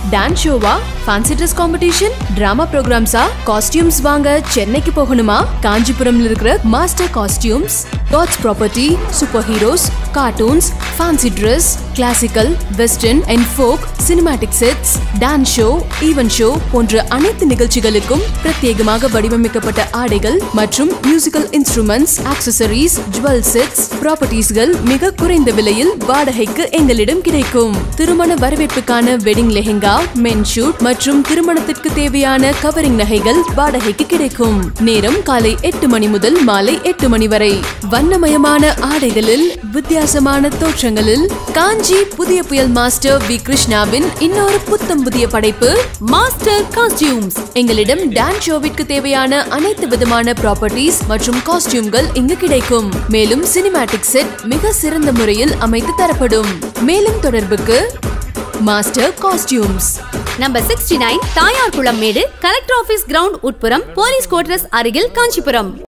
dance ஷோவா fancy dress competition drama ப்ரோக்ராம்ஸா costumes வாங்க சென்னைக்கு போகணுமா காஞ்சிபுரம்ல இருக்கிற master costumes gods property super heroes cartoons fancy dress classical western and folk cinematic sets dance show event show போன்ற அனைத்து நிகழ்ச்சிகளுக்கும் பிரத்யேகமாக வடிவமைக்கப்பட்ட ஆடைகள் மற்றும் musical instruments accessories jewel sets ப்ராப்பர்ட்டிஸ்கள் மிக குறைந்த விலையில் வாடகைக்கு எங்களிடம் கிடைக்கும் திருமண வரவேற்புக்கான வெட்டிங் லெஹெங்கா மென் ஷூட் மற்றும் திருமணத்திற்கு தேவையான கவரிங் நகைகள் வாடகைக்கு கிடைக்கும் நேரம் காலை எட்டு மணி முதல் மாலை எட்டு மணி வரை வண்ணமயமான ஆடைகளில் வித்தியாசமான தோற்றங்களில் காஞ்சி புதிய புயல் மாஸ்டர் வி கிருஷ்ணாவின் இன்னொரு புத்தம் புதிய படைப்பு மாஸ்டர் காஸ்டியூம்ஸ் எங்களிடம் டான்ஸ் ஷோவிற்கு தேவையான அனைத்து விதமான ப்ராப்பர்ட்டிஸ் மற்றும் காஸ்டியூம்கள் இங்கு கிடைக்கும் மேலும் சினிமாட்டிக் செட் மிக சிறந்த முறையில் அமைத்து தரப்படும் மேலும் தொடர்புக்கு master costumes number sixty nine Thayar Kulam மேடு கலெக்டர் ஆபீஸ் கிரவுண்ட் உட்புறம் போலீஸ் குவார்டர்ஸ் அருகில் காஞ்சிபுரம்